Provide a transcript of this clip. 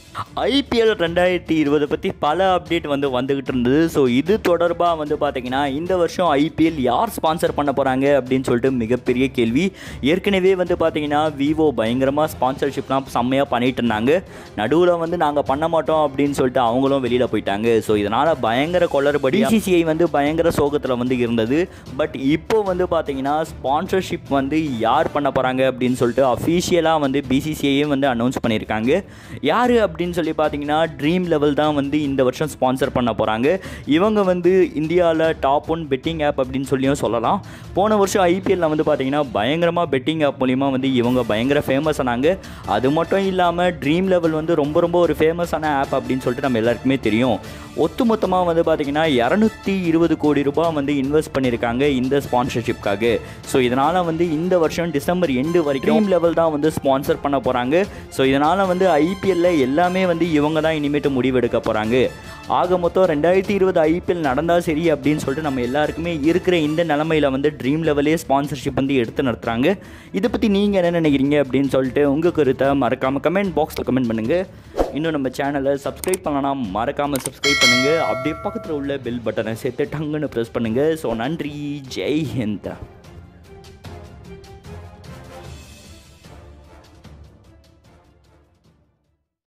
IPL ரெண்டாயிரத்தி இருபதை பற்றி பல அப்டேட் வந்து வந்துக்கிட்டு இருந்தது ஸோ இது தொடர்பாக வந்து பார்த்தீங்கன்னா இந்த வருஷம் ஐபிஎல் யார் ஸ்பான்சர் பண்ண போகிறாங்க அப்படின்னு சொல்லிட்டு மிகப்பெரிய கேள்வி ஏற்கனவே வந்து பார்த்தீங்கன்னா விவோ பயங்கரமாக ஸ்பான்சர்ஷிப்லாம் செம்மையாக பண்ணிட்டு இருந்தாங்க நடுவில் வந்து நாங்கள் பண்ண மாட்டோம் அப்படின்னு சொல்லிட்டு அவங்களும் வெளியில் போயிட்டாங்க ஸோ இதனால் பயங்கர கொளறுபடி பிசிசிஐ வந்து பயங்கர சோகத்தில் வந்து இருந்தது பட் இப்போ வந்து பார்த்தீங்கன்னா ஸ்பான்சர்ஷிப் வந்து யார் பண்ண போகிறாங்க அப்படின்னு சொல்லிட்டு அஃபீஷியலாக வந்து பிசிசிஐயே வந்து அனௌன்ஸ் பண்ணியிருக்காங்க யார் அப்படின்னு சொல்லி பார்த்தீங்கன்னா ட்ரீம் லெவல் தான் வந்து இந்த வருஷம் ஸ்பான்சர் பண்ண போகிறாங்க இவங்க வந்து இந்தியாவில் டாப் ஒன் பெட்டிங் ஆப் அப்படின்னு சொல்லியும் சொல்லலாம் போன வருஷம் ஐபிஎல்லில் வந்து பார்த்தீங்கன்னா பயங்கரமாக பெட்டிங் ஆப் மூலிமா வந்து இவங்க பயங்கர ஃபேமஸ் ஆனாங்க அது மட்டும் இல்லாமல் ட்ரீம் லெவல் வந்து ரொம்ப ரொம்ப ஒரு ஃபேமஸான ஆப் அப்படின்னு சொல்லிட்டு நம்ம எல்லாருக்குமே தெரியும் ஒட்டுமொத்தமாக வந்து பார்த்தீங்கன்னா இரநூத்தி இருபது கோடி ரூபாய் வந்து இன்வெஸ்ட் பண்ணியிருக்காங்க இந்த ஸ்பான்சர்ஷிப்காக ஸோ இதனால் வந்து இந்த வருஷம் டிசம்பர் எண்டு வரைக்கும் ட்ரீம் லெவல் தான் வந்து ஸ்பான்சர் பண்ண போகிறாங்க ஸோ இதனால் வந்து ஐபிஎல்ல எல்லாமே வந்து இவங்க தான் இனிமேட்டு முடிவெடுக்க போகிறாங்க ஆக மொத்தம் ரெண்டாயிரத்தி இருபது ஐபிஎல் நடந்தால் சரி அப்படின்னு சொல்லிட்டு நம்ம எல்லாருக்குமே இருக்கிற இந்த நிலமையில வந்து ட்ரீம் லெவலே ஸ்பான்சர்ஷிப் வந்து எடுத்து நடத்துகிறாங்க இதை பற்றி நீங்கள் என்ன நினைக்கிறீங்க அப்படின்னு சொல்லிட்டு உங்கள் கருத்தை மறக்காமல் கமெண்ட் பாக்ஸில் கமெண்ட் பண்ணுங்கள் இன்னும் நம்ம சேனலை சப்ஸ்கிரைப் பண்ணலாம் மறக்காமல் சப்ஸ்கிரைப் பண்ணுங்கள் அப்படியே பக்கத்தில் உள்ள பெல் பட்டனை சேர்த்து டங்குன்னு ப்ரெஸ் பண்ணுங்கள் ஸோ நன்றி ஜெய் ஹிந்த்